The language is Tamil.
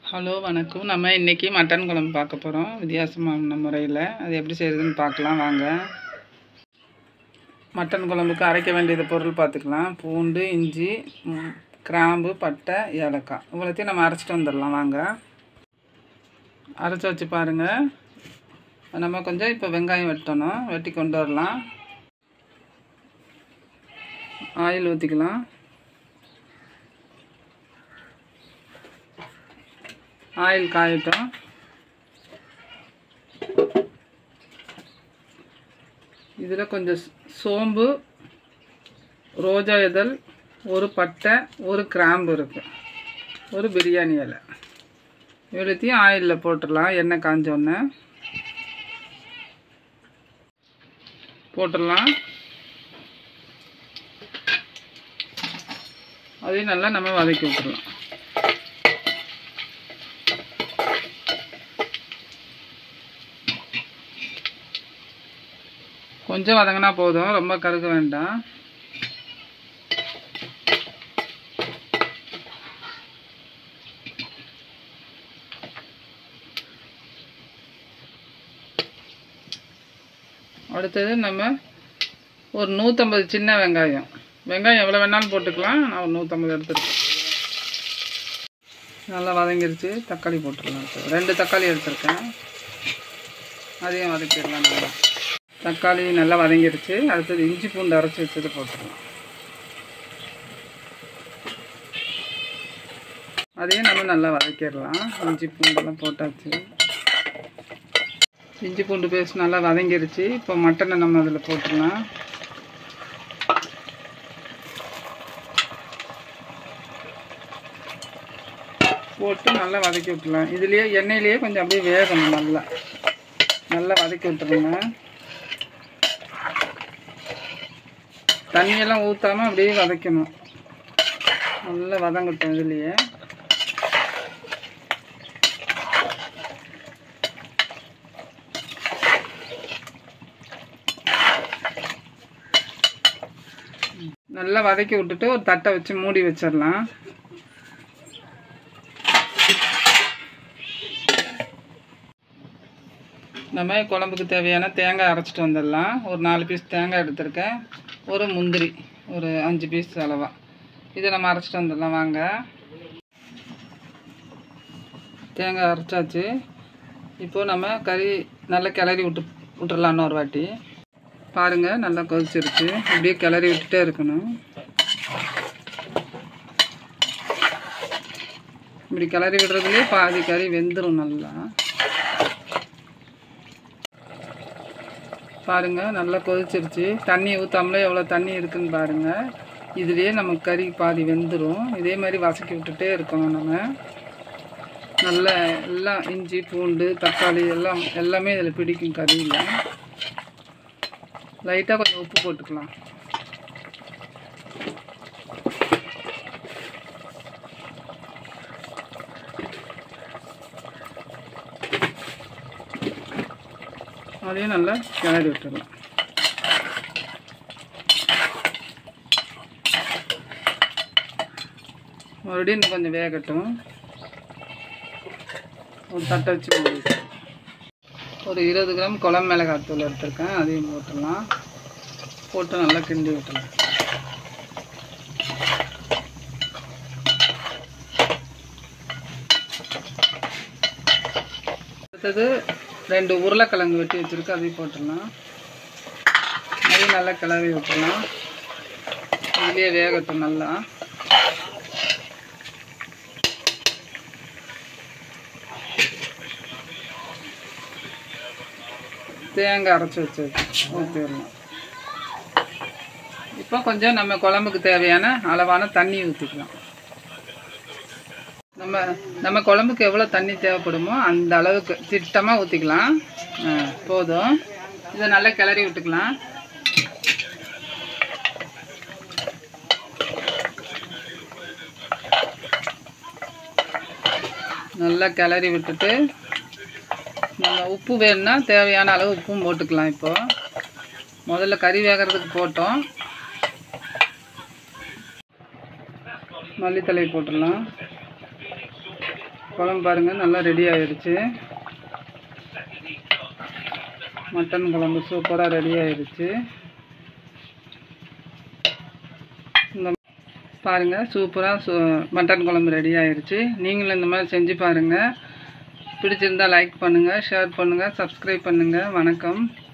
ஹலோ வணக்கம் நம்ம இன்றைக்கி மட்டன் குழம்பு பார்க்க போகிறோம் வித்தியாசமான முறையில் அது எப்படி செய்கிறதுன்னு பார்க்கலாம் வாங்க மட்டன் குழம்புக்கு அரைக்க வேண்டியது பொருள் பார்த்துக்கலாம் பூண்டு இஞ்சி ம், கிராம்பு பட்டை ஏலக்காய் இவ்வளோத்தையும் நம்ம அரைச்சிட்டு வந்துடலாம் வாங்க அரைச்சி வச்சு பாருங்கள் நம்ம கொஞ்சம் இப்போ வெங்காயம் வெட்டணும் வெட்டி கொண்டு வரலாம் ஆயில் ஊற்றிக்கலாம் ஆயில் காயட்டும் இதில் கொஞ்சம் ச- சோம்பு ரோஜா இதழ் ஒரு பட்டை ஒரு கிராம்பு இருக்குது ஒரு பிரியாணி இலை இவ்வளோத்தையும் ஆயிலில் போட்டுடலாம் எண்ணெய் காஞ்சோடனே போட்டுடலாம் அதையும் நல்லா நம்ம வதக்கி விட்டுடலாம் கொஞ்சம் வதங்கினா போதும் ரொம்ப கருக வேண்டாம் அடுத்தது நம்ம ஒரு நூற்றம்பது சின்ன வெங்காயம் வெங்காயம் எவ்வளோ வேணாலும் போட்டுக்கலாம் நான் ஒரு நூற்றம்பது எடுத்துருக்கேன் நல்லா வதங்கிருச்சு தக்காளி போட்டுடலாம் அடுத்தது. ரெண்டு தக்காளி எடுத்திருக்கேன் அதையும் வதக்கிடலாம் நல்லா தக்காளி நல்லா வதங்கிருச்சு அடுத்தது இஞ்சி பூண்டு அரைச்சி வச்சது போட்டுடலாம் அதையும் நம்ம நல்லா வதக்கிடலாம் இஞ்சி பூண்டெல்லாம் போட்டாச்சு இஞ்சி பூண்டு பேஸ்ட் நல்லா வதங்கிருச்சு இப்போ மட்டனை நம்ம அதில் போட்டுடலாம் போட்டு நல்லா வதக்கி விட்டுலாம் இதுலேயே எண்ணெயிலேயே கொஞ்சம் அப்படியே வேகணும் நல்லா நல்லா வதக்கி விட்டுருங்க தண்ணியெல்லாம் ஊற்றாமல் அப்படியே வதக்கணும் நல்லா வதங்கட்டும் இதுலேயே நல்லா வதக்கி விட்டுட்டு ஒரு தட்டை வச்சு மூடி வச்சிடலாம் நம்ம குழம்புக்கு தேவையான தேங்காய் அரைச்சிட்டு வந்துடலாம் ஒரு நாலு பீஸ் தேங்காய் எடுத்திருக்கேன் ஒரு முந்திரி ஒரு அஞ்சு பீஸ் அளவா இதை நம்ம அரைச்சிட்டு வந்துடலாம் வாங்க தேங்காய் அரைச்சாச்சு இப்போது நம்ம கறி நல்லா கிளறி விட்டு விட்டுறலாம் இன்னொரு வாட்டி பாருங்கள் நல்லா கொதிச்சிருச்சு அப்படியே கிளறி விட்டுட்டே இருக்கணும் இப்படி கிளறி விடுறதுலேயே பாதி கறி வெந்துடும் நல்லா பாருங்க நல்லா கொதிச்சிருச்சு தண்ணி ஊற்றாமலே எவ்வளோ தண்ணி இருக்குன்னு பாருங்க இதுலேயே நமக்கு கறி பாதி வெந்துடும் இதே மாதிரி வதக்கி விட்டுட்டே இருக்கணும் நம்ம நல்ல எல்லாம் இஞ்சி பூண்டு தக்காளி எல்லாம் எல்லாமே இதில் பிடிக்கும் கறியில் லைட்டாக கொஞ்சம் உப்பு போட்டுக்கலாம் அதையும் நல்லா கிளறி விட்டுடலாம் மறுபடியும் இன்னும் கொஞ்சம் வேகட்டும் ஒரு தட்டை வச்சு மூடி வச்சிடலாம். ஒரு இருபது கிராம் குழம்பு மிளகாய் தூள் எடுத்திருக்கேன் அதையும் போட்டுடலாம் போட்டு நல்லா கிண்டி விட்டுலாம் அடுத்தது ரெண்டு உருளைக்கிழங்கு வெட்டி வச்சுருக்கு அதையும் போட்டுடலாம் அதையும் நல்லா கிளறி விட்டுடலாம் இதுலேயே வேகட்டும் நல்லா தேங்காய் அரைச்சி வச்சது ஊற்றிடலாம் இப்போ கொஞ்சம் நம்ம குழம்புக்கு தேவையான அளவான தண்ணி ஊற்றிக்கலாம் நம்ம நம்ம குழம்புக்கு எவ்வளோ தண்ணி தேவைப்படுமோ அந்த அளவுக்கு திட்டமாக ஊற்றிக்கலாம் போதும் இதை நல்லா கிளறி விட்டுக்கலாம் நல்லா கிளறி விட்டுட்டு நம்ம உப்பு வேணும்னா தேவையான அளவு உப்பும் போட்டுக்கலாம் இப்போ முதல்ல கறி வேகிறதுக்கு போட்டோம் மல்லித்தலை போட்டுடலாம் குழம்பு பாருங்கள் நல்லா ரெடி ஆயிடுச்சு மட்டன் குழம்பு சூப்பராக ரெடி ஆயிடுச்சு இந்த பாருங்கள் சூப்பராக சூ மட்டன் குழம்பு ரெடி ஆயிடுச்சு நீங்களும் இந்த மாதிரி செஞ்சு பாருங்கள் பிடிச்சிருந்தா லைக் பண்ணுங்கள் ஷேர் பண்ணுங்கள் சப்ஸ்கிரைப் பண்ணுங்கள் வணக்கம்